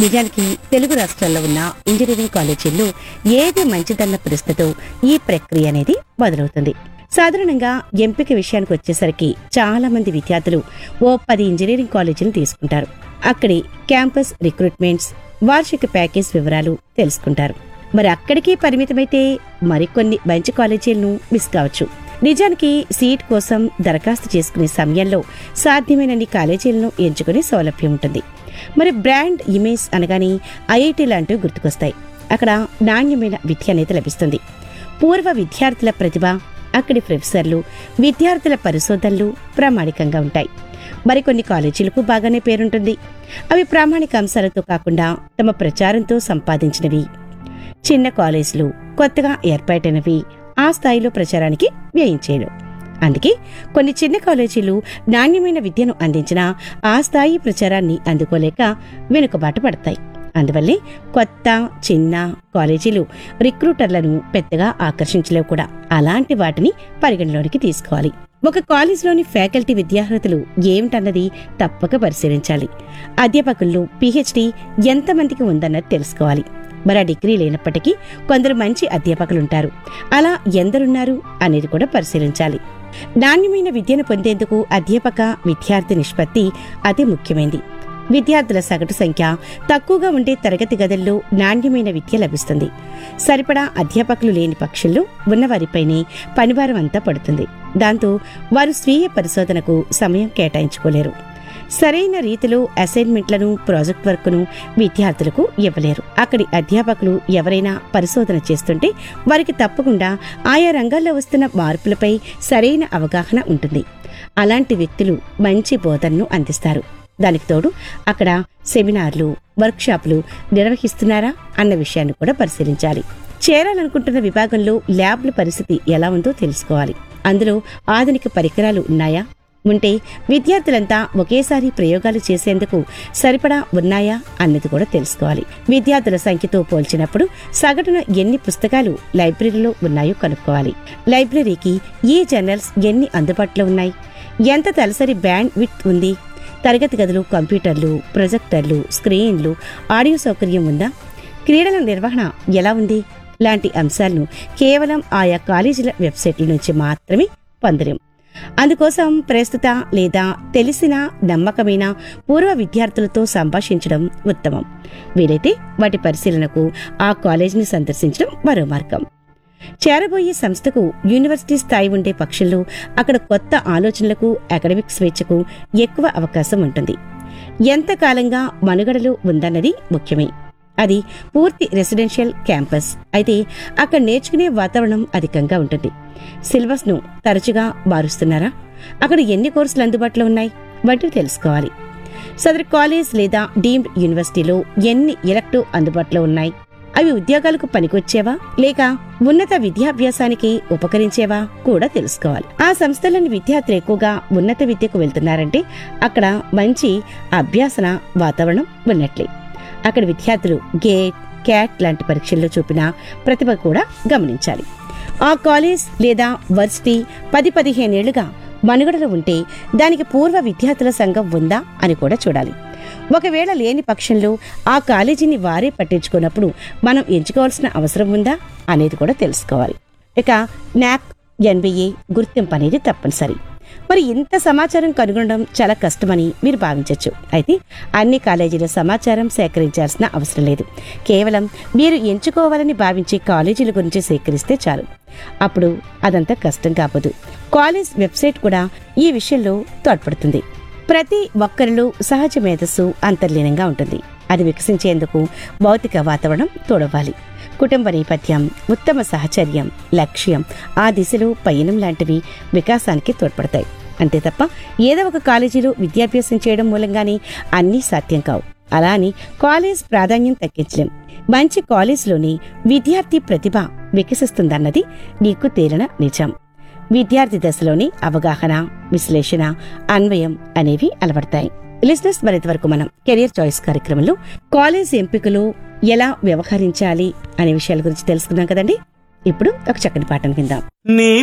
నిజానికి తెలుగు రాష్ట్రాల్లో ఉన్న ఇంజనీరింగ్ కాలేజీల్లో ఏది మంచిదన్న ప్రశ్నతో ఈ ప్రక్రియ అనేది మొదలవుతుంది సాధారణంగా ఎంపిక విషయానికి వచ్చేసరికి చాలా మంది విద్యార్థులు ఓ పది ఇంజనీరింగ్ కాలేజీలు తీసుకుంటారు అక్కడి క్యాంపస్ రిక్రూట్మెంట్స్ వార్షిక ప్యాకేజ్ వివరాలు తెలుసుకుంటారు మరి అక్కడికి పరిమితమైతే మరికొన్ని మంచి కాలేజీలను మిస్ కావచ్చు నిజానికి సీట్ కోసం దరఖాస్తు చేసుకునే సమయంలో సాధ్యమైనన్ని కాలేజీలను ఎంచుకునే సౌలభ్యం ఉంటుంది మరి బ్రాండ్ ఇమేజ్ అనగానే ఐఐటి లాంటివి గుర్తుకొస్తాయి అక్కడ నాణ్యమైన విద్య అనేది లభిస్తుంది పూర్వ విద్యార్థుల ప్రతిభ అక్కడి ప్రొఫెసర్లు విద్యార్థుల పరిశోధనలు ప్రామాణికంగా ఉంటాయి మరికొన్ని కాలేజీలకు బాగానే పేరుంటుంది అవి ప్రామాణిక అంశాలతో కాకుండా తమ ప్రచారంతో సంపాదించినవి చిన్న కాలేజీలు కొత్తగా ఏర్పాటైనవి ఆ స్థాయిలో ప్రచారానికి వ్యయించేయడం అందుకే కొన్ని చిన్న కాలేజీలు నాణ్యమైన విద్యను అందించినా ఆ స్థాయి ప్రచారాన్ని అందుకోలేక వెనుకబాటు పడతాయి అందువల్లే కొత్త చిన్న కాలేజీలు రిక్రూటర్లను పెద్దగా ఆకర్షించలేవు కూడా అలాంటి వాటిని పరిగణలోనికి తీసుకోవాలి ఒక కాలేజీలోని ఫ్యాకల్టీ విద్యార్హతలు ఏమిటన్నది తప్పక పరిశీలించాలి అధ్యాపకుల్లో పిహెచ్డి ఎంతమందికి ఉందన్నది తెలుసుకోవాలి మరి ఆ డిగ్రీ లేనప్పటికీ కొందరు మంచి అధ్యాపకులుంటారు అలా ఎందరున్నారు అనేది కూడా పరిశీలించాలి నాణ్యమైన విద్యను పొందేందుకు అధ్యాపక విద్యార్థి నిష్పత్తి అతి ముఖ్యమైనది విద్యార్థుల సగటు సంఖ్య తక్కువగా ఉండే తరగతి గదుల్లో నాణ్యమైన విద్య లభిస్తుంది సరిపడా అధ్యాపకులు లేని పక్షుల్లో ఉన్నవారిపైనే పనిభారం అంతా పడుతుంది దాంతో వారు స్వీయ పరిశోధనకు సమయం కేటాయించుకోలేరు సరైన రీతిలో అసైన్మెంట్లను ప్రాజెక్ట్ వర్క్ను విద్యార్థులకు ఇవ్వలేరు అక్కడి అధ్యాపకులు ఎవరైనా పరిశోధన చేస్తుంటే వారికి తప్పకుండా ఆయా రంగాల్లో వస్తున్న మార్పులపై సరైన అవగాహన ఉంటుంది అలాంటి వ్యక్తులు మంచి బోధనను అందిస్తారు దానికి తోడు అక్కడ సెమినార్లు వర్క్షాపులు నిర్వహిస్తున్నారా అన్న విషయాన్ని కూడా పరిశీలించాలి చేరాలనుకుంటున్న విభాగంలో ల్యాబ్ల పరిస్థితి ఎలా ఉందో తెలుసుకోవాలి అందులో ఆధునిక పరికరాలు ఉన్నాయా ఉంటే విద్యార్థులంతా ఒకేసారి ప్రయోగాలు చేసేందుకు సరిపడా ఉన్నాయా అన్నది కూడా తెలుసుకోవాలి విద్యార్థుల సంఖ్యతో పోల్చినప్పుడు సగటున ఎన్ని పుస్తకాలు లైబ్రరీలో ఉన్నాయో కనుక్కోవాలి లైబ్రరీకి ఈ జర్నల్స్ ఎన్ని అందుబాటులో ఉన్నాయి ఎంత తలసరి బ్యాండ్ విత్ ఉంది తరగతి గదులు కంప్యూటర్లు ప్రొజెక్టర్లు స్క్రీన్లు ఆడియో సౌకర్యం ఉందా క్రీడల నిర్వహణ ఎలా ఉంది లాంటి అంశాలను కేవలం ఆయా కాలేజీల వెబ్సైట్ల నుంచి మాత్రమే పొందలేం అందుకోసం ప్రస్తుత లేదా తెలిసిన నమ్మకమైన పూర్వ విద్యార్థులతో సంభాషించడం ఉత్తమం వీలైతే వాటి పరిశీలనకు ఆ కాలేజీని సందర్శించడం మరో మార్గం చేరబోయే సంస్థకు యూనివర్సిటీ స్థాయి ఉండే పక్షుల్లో అక్కడ కొత్త ఆలోచనలకు అకాడమిక్ స్వేచ్ఛకు ఎక్కువ అవకాశం ఉంటుంది ఎంతకాలంగా మనుగడలో ఉందన్నది ముఖ్యమే అది పూర్తి రెసిడెన్షియల్ క్యాంపస్ అయితే అక్కడ నేర్చుకునే వాతావరణం అధికంగా ఉంటుంది సిలబస్ ను తరచుగా మారుస్తున్నారా అక్కడ ఎన్ని కోర్సులు అందుబాటులో ఉన్నాయి వంటివి తెలుసుకోవాలి సదరు కాలేజ్ లేదా డీమ్డ్ యూనివర్సిటీలో ఎన్ని ఎలక్టివ్ అందుబాటులో ఉన్నాయి అవి ఉద్యోగాలకు పనికొచ్చేవా లేక ఉన్నత విద్యాభ్యాసానికి ఉపకరించేవా కూడా తెలుసుకోవాలి ఆ సంస్థలోని విద్యార్థులు ఎక్కువగా ఉన్నత విద్యకు వెళ్తున్నారంటే అక్కడ మంచి అభ్యాసన వాతావరణం ఉన్నట్లే అక్కడ విద్యార్థులు గేట్ క్యాట్ లాంటి పరీక్షల్లో చూపిన ప్రతిభ కూడా గమనించాలి ఆ కాలేజ్ లేదా వర్సిటీ పది పదిహేనేళ్లుగా మనుగడలో ఉంటే దానికి పూర్వ విద్యార్థుల సంఘం ఉందా అని కూడా చూడాలి ఒకవేళ లేని పక్షంలో ఆ కాలేజీని వారే పట్టించుకున్నప్పుడు మనం ఎంచుకోవాల్సిన అవసరం ఉందా అనేది కూడా తెలుసుకోవాలి ఇక నాక్ ఎన్బిఏ గుర్తింపు అనేది తప్పనిసరి మరి ఇంత సమాచారం కనుగొనడం చాలా కష్టమని మీరు భావించవచ్చు అయితే అన్ని కాలేజీల సమాచారం సేకరించాల్సిన అవసరం లేదు కేవలం మీరు ఎంచుకోవాలని భావించే కాలేజీల గురించి సేకరిస్తే చాలు అప్పుడు అదంతా కష్టం కాపదు కాలేజ్ వెబ్సైట్ కూడా ఈ విషయంలో తోడ్పడుతుంది ప్రతి ఒక్కరిలో సహజ మేధస్సు అంతర్లీనంగా ఉంటుంది అది వికసించేందుకు భౌతిక వాతావరణం తోడవ్వాలి కుటుంబ నేపథ్యం ఉత్తమ సహచర్యం లక్ష్యం ఆ దిశలో పయనం లాంటివి వికాసానికి తోడ్పడతాయి అంతే తప్ప ఏదో ఒక కాలేజీలో విద్యాభ్యాసం చేయడం మూలంగానే అన్నీ సాధ్యం కావు అలా అని కాలేజ్ ప్రాధాన్యం తగ్గించలేం మంచి కాలేజ్లోని విద్యార్థి ప్రతిభ వికసిస్తుందన్నది నీకు తేలిన నిజం విద్యార్థి దశలోని అవగాహన విశ్లేషణ అన్వయం అనేవి అలవడతాయి లిస్నెస్ మరింత వరకు మనం కెరియర్ చాయిస్ కార్యక్రమంలో కాలేజ్ ఎంపికలో ఎలా వ్యవహరించాలి అనే విషయాల గురించి తెలుసుకున్నాం కదండి ఇప్పుడు ఒక చక్కని పాఠం విందాం నీ